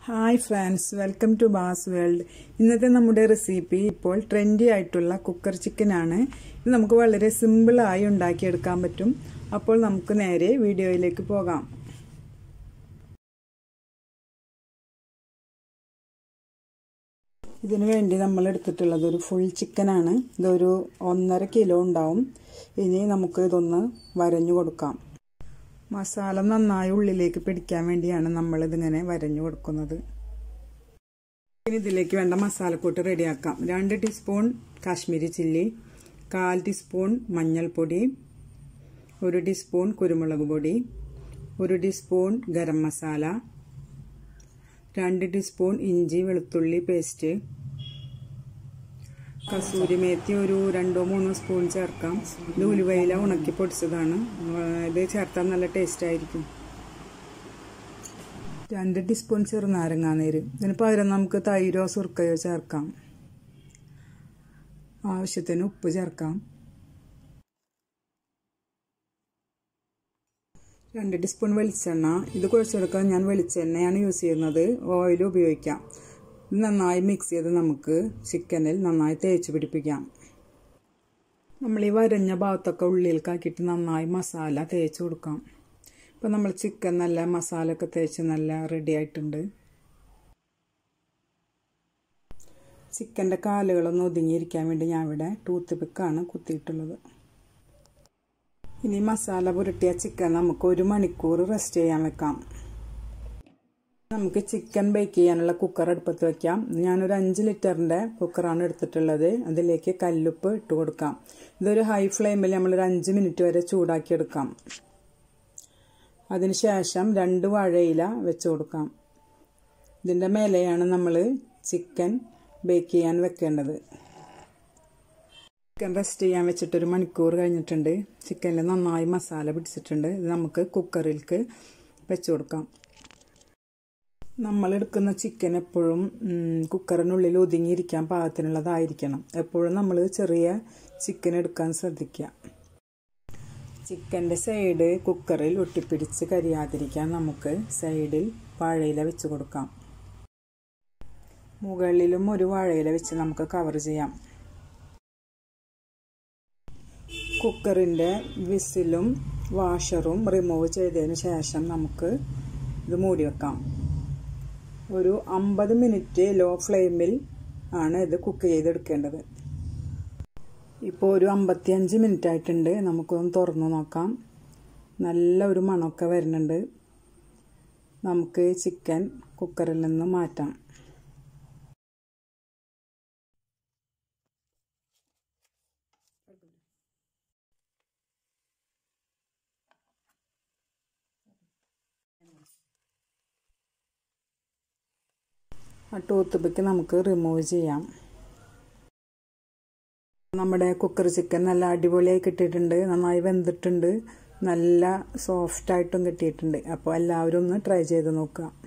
hi friends welcome to Baz World ഇന്നത്തെ നമ്മുടെ recipe ഇപ്പോൾ ട്രെൻഡി ആയിട്ടുള്ള കുക്കർ ചിക്കൻ ആണ് ഇത് നമുക്ക് വളരെ സിമ്പിളായി ഉണ്ടാക്കിയെടുക്കാൻ പറ്റും അപ്പോൾ നമുക്ക് നേരെ വീഡിയോയിലേക്ക് പോകാം ഇതിനു വേണ്ടി നമ്മൾ എടുത്തിട്ടുള്ളത് ഒരു ഫുൾ ചിക്കനാണ് ഇതൊരു ഒന്നര കിലോ ഉണ്ടാവും ഇനി നമുക്ക് ഇതൊന്ന് വരഞ്ഞു കൊടുക്കാം മസാല നന്നായി ഉള്ളിലേക്ക് പിടിക്കാൻ വേണ്ടിയാണ് നമ്മൾ ഇതിങ്ങനെ വരഞ്ഞു കൊടുക്കുന്നത് ഇനി ഇതിലേക്ക് വേണ്ട മസാലക്കൂട്ട് റെഡിയാക്കാം രണ്ട് ടീസ്പൂൺ കാശ്മീരി ചില്ലി കാൽ ടീസ്പൂൺ മഞ്ഞൾപ്പൊടി ഒരു ടീസ്പൂൺ കുരുമുളക് പൊടി ഒരു ടീസ്പൂൺ ഗരം മസാല രണ്ട് ടീസ്പൂൺ ഇഞ്ചി വെളുത്തുള്ളി പേസ്റ്റ് കസൂരി മേത്തി ഒരു രണ്ടോ മൂന്നോ സ്പൂൺ ചേർക്കാം ഇത് ഉലുവയില ഉണക്കി പൊടിച്ചതാണ് ഇത് ചേർത്താൽ നല്ല ടേസ്റ്റ് ആയിരിക്കും രണ്ട് ടീസ്പൂൺ ചെറുനാരങ്ങാനീര് ഇതിന് പകരം നമുക്ക് തൈരോ സുർക്കയോ ചേർക്കാം ആവശ്യത്തിന് ഉപ്പ് ചേർക്കാം രണ്ട് ടീസ്പൂൺ വെളിച്ചെണ്ണ ഇത് കുഴച്ചെടുക്കാൻ ഞാൻ വെളിച്ചെണ്ണയാണ് യൂസ് ചെയ്യുന്നത് ഓയിൽ ഉപയോഗിക്കാം ഇത് നന്നായി മിക്സ് ചെയ്ത് നമുക്ക് ചിക്കനിൽ നന്നായി തേച്ച് പിടിപ്പിക്കാം നമ്മൾ ഈ വരഞ്ഞ ഭാഗത്തൊക്കെ ഉള്ളിലേക്കാക്കിയിട്ട് നന്നായി മസാല തേച്ച് കൊടുക്കാം ഇപ്പം നമ്മൾ ചിക്കൻ നല്ല മസാല ഒക്കെ തേച്ച് നല്ല റെഡി ആയിട്ടുണ്ട് ചിക്കൻ്റെ കാലുകളൊന്ന് ഒതുങ്ങിയിരിക്കാൻ വേണ്ടി ഞാൻ ഇവിടെ ടൂത്ത് പിക്കാണ് കുത്തിയിട്ടുള്ളത് ഇനി മസാല പുരട്ടിയ ചിക്കൻ നമുക്ക് ഒരു മണിക്കൂർ റെസ്റ്റ് ചെയ്യാൻ വെക്കാം നമുക്ക് ചിക്കൻ ബേക്ക് ചെയ്യാനുള്ള കുക്കർ അടുപ്പത്ത് വെക്കാം ഞാനൊരു അഞ്ച് ലിറ്ററിൻ്റെ കുക്കറാണ് എടുത്തിട്ടുള്ളത് അതിലേക്ക് കല്ലുപ്പ് ഇട്ട് കൊടുക്കാം ഇതൊരു ഹൈ ഫ്ലെയിമിൽ നമ്മളൊരു അഞ്ച് മിനിറ്റ് വരെ ചൂടാക്കി എടുക്കാം അതിനുശേഷം രണ്ട് വാഴയില വെച്ച് കൊടുക്കാം ഇതിൻ്റെ മേലെയാണ് നമ്മൾ ചിക്കൻ ബേക്ക് ചെയ്യാൻ വെക്കേണ്ടത് ചിക്കൻ റെസ്റ്റ് ചെയ്യാൻ വെച്ചിട്ട് ഒരു മണിക്കൂർ കഴിഞ്ഞിട്ടുണ്ട് ചിക്കനിൽ നന്നായി മസാല പിടിച്ചിട്ടുണ്ട് ഇത് നമുക്ക് കുക്കറിലേക്ക് വെച്ച് കൊടുക്കാം നമ്മൾ എടുക്കുന്ന ചിക്കൻ എപ്പോഴും കുക്കറിനുള്ളിൽ ഒതുങ്ങിയിരിക്കാൻ പാകത്തിനുള്ളതായിരിക്കണം എപ്പോഴും നമ്മൾ ചെറിയ ചിക്കൻ എടുക്കാൻ ശ്രദ്ധിക്കുക ചിക്കൻ്റെ സൈഡ് കുക്കറിൽ ഒട്ടിപ്പിടിച്ച് കരിയാതിരിക്കാൻ നമുക്ക് സൈഡിൽ വാഴയില വെച്ച് കൊടുക്കാം മുകളിലും ഒരു വാഴയില വെച്ച് നമുക്ക് കവർ ചെയ്യാം കുക്കറിൻ്റെ വിസിലും വാഷറും റിമൂവ് ചെയ്തതിന് ശേഷം നമുക്ക് ഇത് മൂടി വെക്കാം ഒരു അമ്പത് മിനിറ്റ് ലോ ഫ്ലെയിമിൽ ആണ് ഇത് കുക്ക് ചെയ്തെടുക്കേണ്ടത് ഇപ്പോൾ ഒരു അമ്പത്തിയഞ്ച് മിനിറ്റ് ആയിട്ടുണ്ട് നമുക്കൊന്ന് തുറന്നു നോക്കാം നല്ല ഒരു മണമൊക്കെ വരുന്നുണ്ട് നമുക്ക് ചിക്കൻ കുക്കറിൽ നിന്ന് മാറ്റാം ആ ടൂത്ത് പിക്ക് നമുക്ക് റിമൂവ് ചെയ്യാം നമ്മുടെ കുക്കർ ചിക്കൻ നല്ല അടിപൊളിയായി കിട്ടിയിട്ടുണ്ട് നന്നായി വെന്തിട്ടുണ്ട് നല്ല സോഫ്റ്റായിട്ടും കിട്ടിയിട്ടുണ്ട് അപ്പോൾ എല്ലാവരും ഒന്ന് ട്രൈ ചെയ്ത് നോക്കുക